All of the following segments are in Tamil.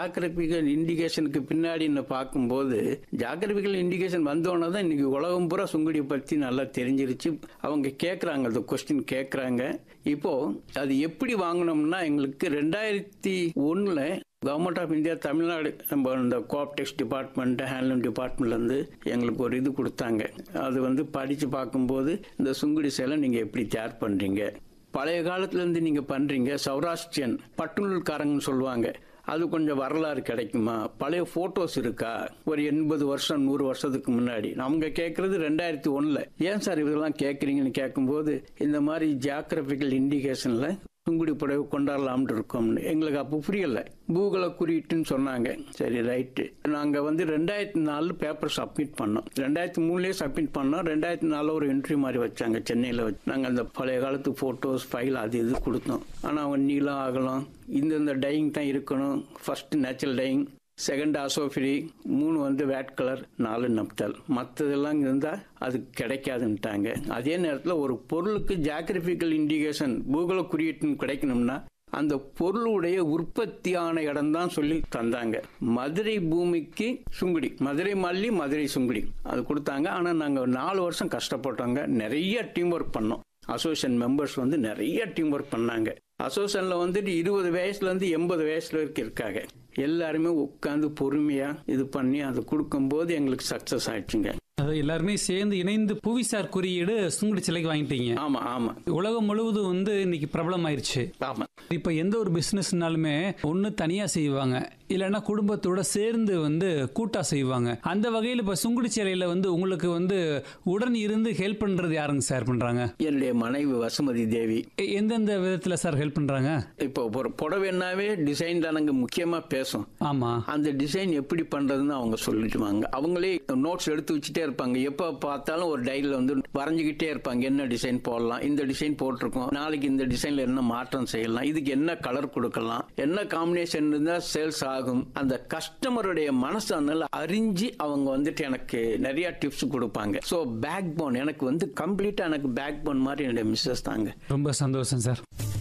ஜாகிரபிக்கல் இண்டிகேஷனுக்கு பின்னாடி பார்க்கும்போது ஜாகிரபிக்கல் இண்டிகேஷன் வந்தோடனே தான் இன்னைக்கு உலகம் பூரா சுங்குடி பற்றி நல்லா தெரிஞ்சிருச்சு அவங்க கேட்குறாங்க அந்த கொஸ்டின் கேட்குறாங்க இப்போ அது எப்படி வாங்கினோம்னா எங்களுக்கு ரெண்டாயிரத்தி ஒன்றில் கவர்மெண்ட் ஆஃப் இந்தியா தமிழ்நாடு நம்ம இந்த கோஆப்டெக்ஸ் டிபார்ட்மெண்ட் ஹேண்ட்லூம் டிபார்ட்மெண்ட்லேருந்து எங்களுக்கு ஒரு இது கொடுத்தாங்க அது வந்து படித்து பார்க்கும்போது இந்த சுங்குடி சேலை நீங்கள் எப்படி தயார் பண்ணுறீங்க பழைய காலத்துலேருந்து நீங்கள் பண்ணுறீங்க சௌராஷ்டிரியன் பட்டுநூல்காரங்கன்னு சொல்லுவாங்க அது கொஞ்சம் வரலாறு கிடைக்குமா பழைய ஃபோட்டோஸ் இருக்கா ஒரு எண்பது வருஷம் நூறு வருஷத்துக்கு முன்னாடி அவங்க கேட்கறது ரெண்டாயிரத்தி ஒன்றில் ஏன் சார் இதெல்லாம் கேட்குறீங்கன்னு கேட்கும்போது இந்த மாதிரி ஜியாகிரபிக்கல் இண்டிகேஷனில் சுங்குடி புடவை கொண்டாடலாம்னு இருக்கோம்னு எங்களுக்கு அப்போ புரியல பூகோள குறியீட்டுன்னு சொன்னாங்க சரி ரைட்டு நாங்கள் வந்து ரெண்டாயிரத்தி நாலு பேப்பர் சப்மிட் பண்ணோம் ரெண்டாயிரத்தி மூணுலேயே சப்மிட் பண்ணோம் ரெண்டாயிரத்தி நாலில் ஒரு இன்டர்வியூ மாதிரி வச்சாங்க சென்னையில் வச்சு நாங்கள் அந்த பழைய காலத்து ஃபோட்டோஸ் ஃபைல் அது இது கொடுத்தோம் ஆனால் அவங்க நீளம் அகலம் இந்தந்த டையிங் தான் இருக்கணும் first natural dyeing second azo free மூணு வந்து வேட் கலர் நாலு நப்தல் மற்றதெல்லாம் இருந்தால் அது கிடைக்காதுன்ட்டாங்க அதே நேரத்தில் ஒரு பொருளுக்கு ஜாகிரபிக்கல் இண்டிகேஷன் பூகோள குறியீட்டுன்னு கிடைக்கணும்னா அந்த பொருளுடைய உற்பத்தியான இடம் தான் சொல்லி தந்தாங்க மதுரை பூமிக்கு சுங்குடி மதுரை மல்லி மதுரை சுங்குடி அது கொடுத்தாங்க ஆனால் நாங்கள் நாலு வருஷம் கஷ்டப்பட்டோங்க நிறைய டீம் ஒர்க் பண்ணோம் அசோசியேஷன் மெம்பர்ஸ் வந்து நிறைய டீம் ஒர்க் பண்ணாங்க அசோசியேஷனில் வந்துட்டு இருபது வயசுலேருந்து எண்பது வயசுல வரைக்கும் இருக்காங்க எல்லாருமே உட்காந்து பொறுமையாக இது பண்ணி அது கொடுக்கும்போது எங்களுக்கு சக்ஸஸ் ஆயிடுச்சுங்க அதாவது எல்லாருமே சேர்ந்து இணைந்து புவிசார் குறியீடு சுங்குடி சிலைக்கு வாங்கிட்டீங்க ஆமாம் ஆமாம் உலகம் முழுவதும் வந்து இன்னைக்கு பிரபலம் ஆயிருச்சு ஆமாம் இப்ப எந்த ஒரு பிசினஸ்னாலுமே ஒண்ணு தனியா செய்வாங்க இல்லைன்னா குடும்பத்தோட சேர்ந்து வந்து கூட்டா செய்வாங்க அந்த வகையில் இப்ப சுங்குடி சேலையில வந்து உங்களுக்கு வந்து உடன் இருந்து ஹெல்ப் பண்றது யாருங்க சார் பண்றாங்க என்னுடைய மனைவி வசுமதி தேவி எ- எந்தெந்த விதத்துல சார் ஹெல்ப் பண்றாங்க இப்போ ஒரு புடவைன்னாவே டிசைன் தானங்க முக்கியமாக பேசும் ஆமா அந்த டிசைன் எப்படி பண்ணுறதுன்னு அவங்க சொல்லிட்டுவாங்க அவங்களே நோட்ஸ் எடுத்து வச்சுட்டே இருப்பாங்க எப்போ பார்த்தாலும் ஒரு டைரியில் வந்து வரைஞ்சிக்கிட்டே இருப்பாங்க என்ன டிசைன் போடலாம் இந்த டிசைன் போட்டிருக்கோம் நாளைக்கு இந்த டிசைனில் என்ன மாற்றம் செய்யலாம் இதுக்கு என்ன கலர் கொடுக்கலாம் என்ன காம்பினேஷன் இருந்தால் சேல்ஸ் ஆகும் அந்த கஸ்டமருடைய மனசு அதனால அறிஞ்சு அவங்க வந்துட்டு எனக்கு நிறைய டிப்ஸ் கொடுப்பாங்க ஸோ பேக் போன் எனக்கு வந்து கம்ப்ளீட்டாக எனக்கு பேக் போன் மாதிரி என்னுடைய மிஸ்ஸஸ் தாங்க ரொம்ப சந்தோஷம் சார்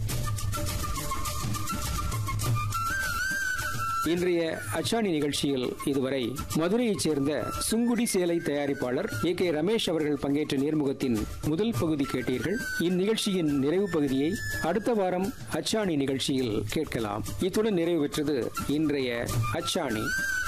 இன்றைய அச்சாணி நிகழ்ச்சியில் இதுவரை மதுரையைச் சேர்ந்த சுங்குடி சேலை தயாரிப்பாளர் ஏ கே ரமேஷ் அவர்கள் பங்கேற்ற நேர்முகத்தின் முதல் பகுதி கேட்டீர்கள் இந்நிகழ்ச்சியின் நிறைவு பகுதியை அடுத்த வாரம் அச்சாணி நிகழ்ச்சியில் கேட்கலாம் இத்துடன் நிறைவு பெற்றது இன்றைய அச்சாணி